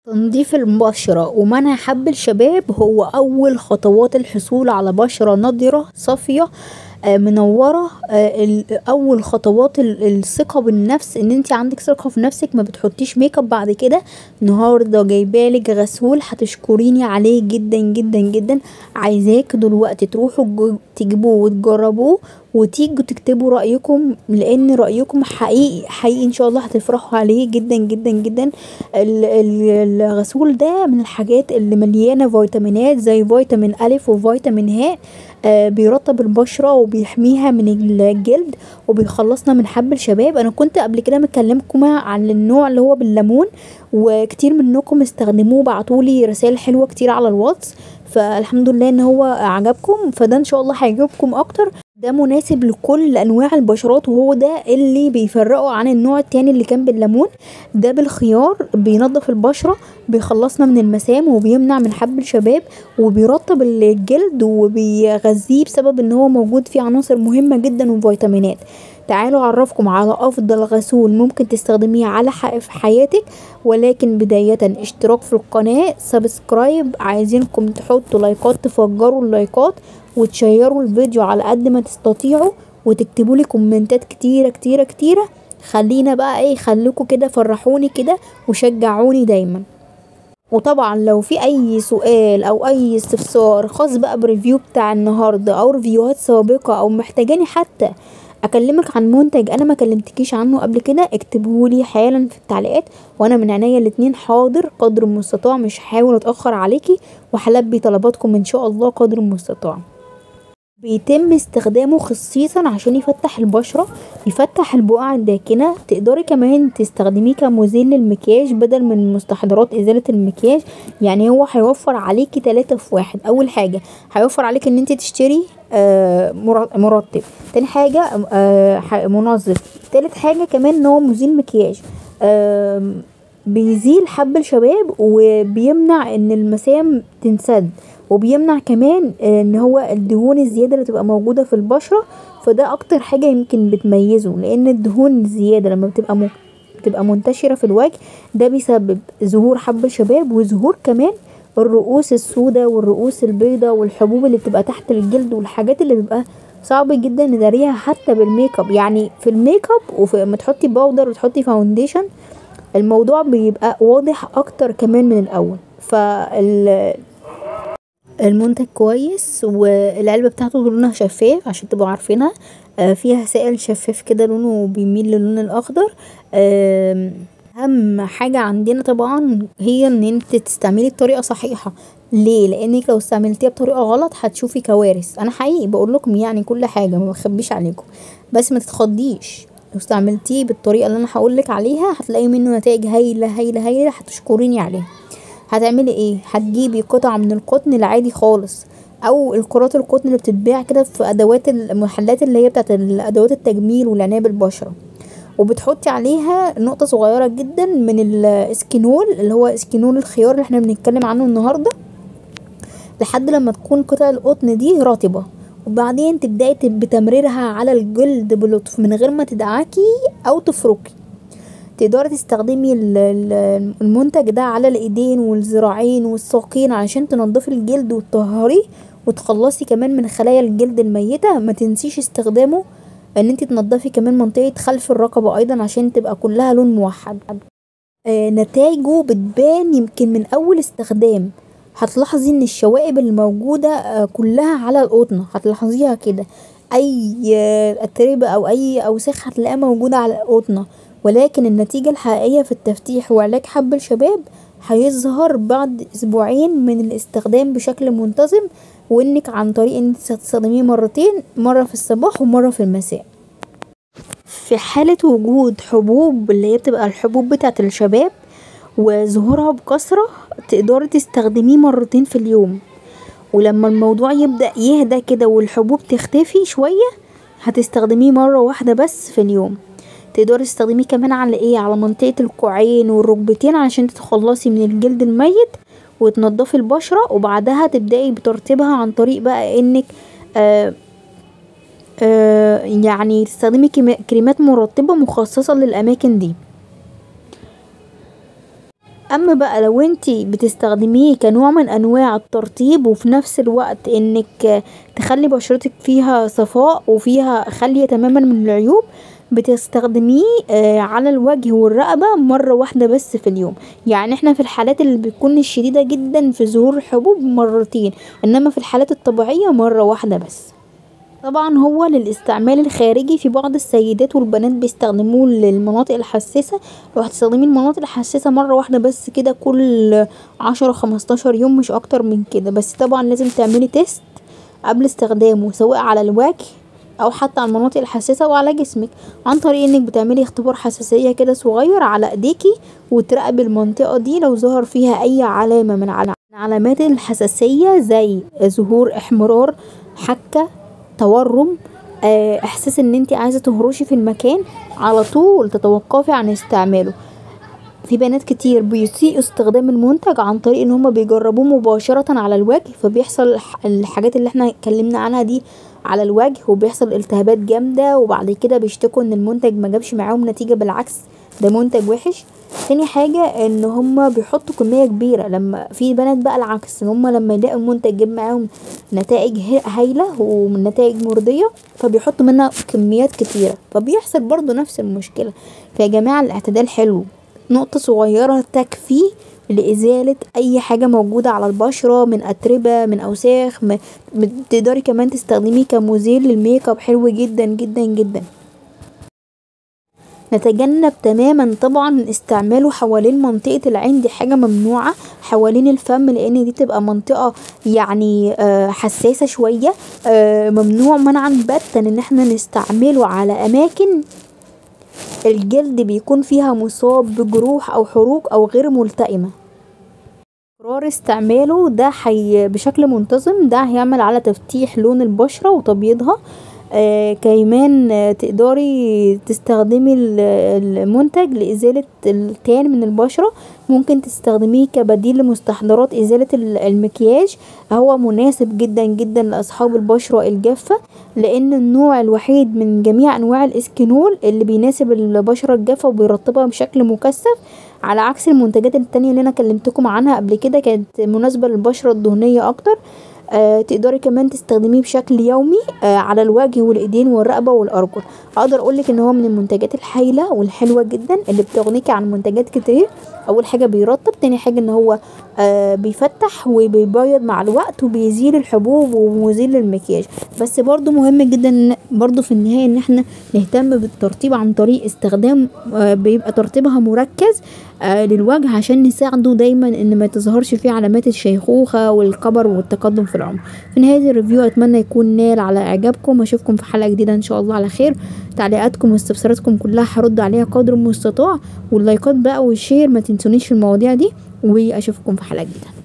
تنظيف البشرة ومنع حب الشباب هو أول خطوات الحصول على بشرة نضرة صافية منورة اول خطوات الثقة بالنفس ان انتي عندك ثقة في نفسك مبتحطيش ميك اب بعد كدا النهاردة جايبالك غسول هتشكريني عليه جدا جدا جدا عايزاكوا دلوقتي تروحوا تجيبوه وتجربوه وتيجوا تكتبوا رأيكم لان رأيكم حقيقي حقيقي ان شاء الله هتفرحوا عليه جدا جدا جدا الغسول ده من الحاجات اللي مليانة فيتامينات زي فيتامين أ وفيتامين ه بيرطب البشرة وبيحميها من الجلد وبيخلصنا من حب الشباب انا كنت قبل كدا مكلمكم عن النوع اللي هو بالليمون وكتير منكم استخدموه وبعتولي رسايل حلوة كتير على الواتس فالحمد لله ان هو عجبكم فده ان شاء الله هيعجبكم اكتر ده مناسب لكل انواع البشرات وهو ده اللي بيفرقه عن النوع التاني اللي كان بالليمون ده بالخيار بينضف البشرة بيخلصنا من المسام وبيمنع من حب الشباب وبيرطب الجلد وبيغذيه بسبب ان هو موجود فيه عناصر مهمة جدا وفيتامينات تعالوا اعرفكم على افضل غسول ممكن تستخدميه على في حياتك ولكن بداية اشتراك في القناة سبسكرايب عايزينكم تحطوا لايكات تفجروا اللايكات وتشيروا الفيديو على قد ما تستطيعوا وتكتبولي كومنتات كتيرة كتيرة كتيرة خلينا بقى ايه خليكوا كده فرحوني كده وشجعوني دايما وطبعا لو في اي سؤال او اي استفسار خاص بقى بريفيو بتاع النهارده او ريفيوهات سابقة او محتاجاني حتى اكلمك عن منتج انا ما كلمتكيش عنه قبل كده اكتبهولي حالا في التعليقات وانا من عينيا الاتنين حاضر قدر المستطاع مش هحاول اتاخر عليكي وهلبي طلباتكم ان شاء الله قدر المستطاع بيتم استخدامه خصيصا عشان يفتح البشرة يفتح البقع الداكنة تقدري كمان تستخدميه كمزيل للمكياج بدل من مستحضرات ازالة المكياج يعني هو هيوفر عليكي تلاتة في واحد اول حاجة هيوفر عليكي ان انت تشتري آه مرطب تاني حاجة آه منظف تالت حاجة كمان ان هو مزيل مكياج آه بيزيل حب الشباب وبيمنع ان المسام تنسد وبيمنع كمان ان هو الدهون الزيادة اللي تبقى موجودة في البشرة فده اكتر حاجة يمكن بتميزه لان الدهون الزيادة لما بتبقى م... بتبقى منتشرة في الوجه ده بيسبب ظهور حب الشباب وظهور كمان الرؤوس السوداء والرؤوس البيضاء والحبوب اللي بتبقى تحت الجلد والحاجات اللي بيبقى صعب جدا نداريها حتى بالميك اب يعني في الميك اب وما تحطي باودر وتحطي فاونديشن الموضوع بيبقى واضح اكتر كمان من الاول فال المنتج كويس والعلبة بتاعته لونها شفاف عشان تبقوا عارفينها فيها سائل شفاف كده لونه بيميل للون الاخضر اهم حاجة عندنا طبعا هي ان انت تستعملي بطريقة صحيحة ليه لانك لو استعملتيها بطريقة غلط هتشوفي كوارث انا حقيقي بقولكم يعني كل حاجة ما بخبيش عليكم بس ما تتخضيش لو استعملتيه بالطريقة اللي انا هقولك عليها هتلاقي منه نتائج هايلة هايلة هايلة هتشكريني عليها هتعملي ايه هتجيبي قطعة من القطن العادي خالص او الكرات القطن اللي بتتباع كده في ادوات المحلات اللي هي بتاعت ادوات التجميل والعناية بالبشرة وبتحطي عليها نقطة صغيرة جدا من الاسكينول اللي هو اسكينول الخيار اللي احنا بنتكلم عنه النهاردة لحد لما تكون قطع القطن دي رطبة وبعدين تبدأي بتمريرها على الجلد بلطف من غير ما تدعكي او تفركي تقدري تستخدمي المنتج ده على الايدين والذراعين والساقين علشان تنضفي الجلد وتطهريه وتخلصي كمان من خلايا الجلد الميتة ما تنسيش استخدامه ان انت تنضفي كمان منطقة خلف الرقبة ايضا عشان تبقى كلها لون موحد آه نتائجه بتبان يمكن من اول استخدام هتلاحظي ان الشوائب الموجودة آه كلها على القطنة هتلاحظيها كده اي آه اتربة او اي اوساخ هتلاقيها موجودة على القطنة ولكن النتيجة الحقيقية في التفتيح وعلاج حب الشباب هيظهر بعد اسبوعين من الاستخدام بشكل منتظم وانك عن طريق ان انت تستخدميه مرتين مرة في الصباح ومرة في المساء في حالة وجود حبوب اللي هي بتبقى الحبوب بتاعة الشباب وظهورها بكثرة تقدري تستخدميه مرتين في اليوم ولما الموضوع يبدأ يهدى كده والحبوب تختفي شوية هتستخدميه مرة واحدة بس في اليوم تقدري تستخدميه كمان على ايه على منطقة الكوعين والركبتين عشان تتخلصي من الجلد الميت وتنضفي البشرة وبعدها تبدأي بترطيبها عن طريق بقى انك آآ آآ يعني تستخدمي كريمات مرطبة مخصصة للأماكن دي اما بقى لو انتي بتستخدميه كنوع من انواع الترطيب وفي نفس الوقت انك تخلي بشرتك فيها صفاء وفيها خالية تماما من العيوب بتستخدميه على الوجه والرقبة مرة واحدة بس في اليوم يعني احنا في الحالات اللي بتكون الشديدة جدا في ظهور الحبوب مرتين انما في الحالات الطبيعية مرة واحدة بس طبعا هو للاستعمال الخارجي في بعض السيدات والبنات بيستخدموه للمناطق الحساسة لو هتستخدمي المناطق الحساسة مرة واحدة بس كده كل عشرة خمستاشر يوم مش اكتر من كده بس طبعا لازم تعملي تيست قبل استخدامه سواء على الوجه او حتى على المناطق الحساسة او على جسمك عن طريق انك بتعملي اختبار حساسية كده صغير على ايديكي وتراقبي المنطقة دي لو ظهر فيها اي علامة من علامات الحساسية زي ظهور احمرار حكة تورم احساس ان انتي عايزة تهرشي في المكان على طول تتوقفي عن استعماله في بنات كتير بيسيئوا استخدام المنتج عن طريق ان هما بيجربوه مباشرة على الوجه فبيحصل الحاجات اللي احنا اتكلمنا عنها دي على الوجه وبيحصل التهابات جامدة وبعد كده بيشتكوا ان المنتج مجابش معاهم نتيجة بالعكس ده منتج وحش تاني حاجة ان هما بيحطوا كمية كبيرة لما في بنات بقى العكس ان هما لما يلاقوا المنتج جاب معاهم نتائج هايلة ونتائج مرضية فبيحطوا منها كميات كتيرة فبيحصل برضو نفس المشكلة فيا جماعة الاعتدال حلو نقطة صغيرة تكفي لإزالة أي حاجة موجودة على البشرة من أتربة من أوساخ تقدري كمان تستخدميه كمزيل للميك اب حلو جدا جدا جدا نتجنب تماما طبعا استعماله حوالين منطقة العين دي حاجة ممنوعة حوالين الفم لان دي تبقى منطقة يعني حساسة شوية ممنوع منعا باتا ان احنا نستعمله على اماكن الجلد بيكون فيها مصاب بجروح او حروق او غير ملتئمة تكرار استعماله ده حي بشكل منتظم ده هيعمل على تفتيح لون البشرة وتبييضها آه كمان آه تقدري تستخدمي المنتج لإزالة التان من البشرة ممكن تستخدميه كبديل لمستحضرات إزالة المكياج هو مناسب جدا جدا لأصحاب البشرة الجافة لأن النوع الوحيد من جميع أنواع الإسكينول اللي بيناسب البشرة الجافة وبيرطبها بشكل مكثف على عكس المنتجات التانية اللي أنا كلمتكم عنها قبل كده كانت مناسبة للبشرة الدهنية أكتر آه تقدري كمان تستخدميه بشكل يومي آه على الوجه والايدين والرقبه والارجل اقدر اقولك ان هو من المنتجات الهايله والحلوه جدا اللي بتغنيكي عن منتجات كتير اول حاجه بيرطب تاني حاجه ان هو آه بيفتح وبيبيض مع الوقت وبيزيل الحبوب ومزيل للمكياج بس برضو مهم جدا برضو في النهايه ان احنا نهتم بالترطيب عن طريق استخدام آه بيبقى ترطيبها مركز آه للوجه عشان نساعده دايما ان ما تظهرش فيه علامات الشيخوخه والكبر والتقدم في العمر في نهايه الريفيو اتمنى يكون نال على اعجابكم اشوفكم في حلقه جديده ان شاء الله على خير تعليقاتكم واستفساراتكم كلها هرد عليها قدر المستطاع واللايكات بقى والشير ما تنسونيش في المواضيع دي واشوفكم في حلقه جديده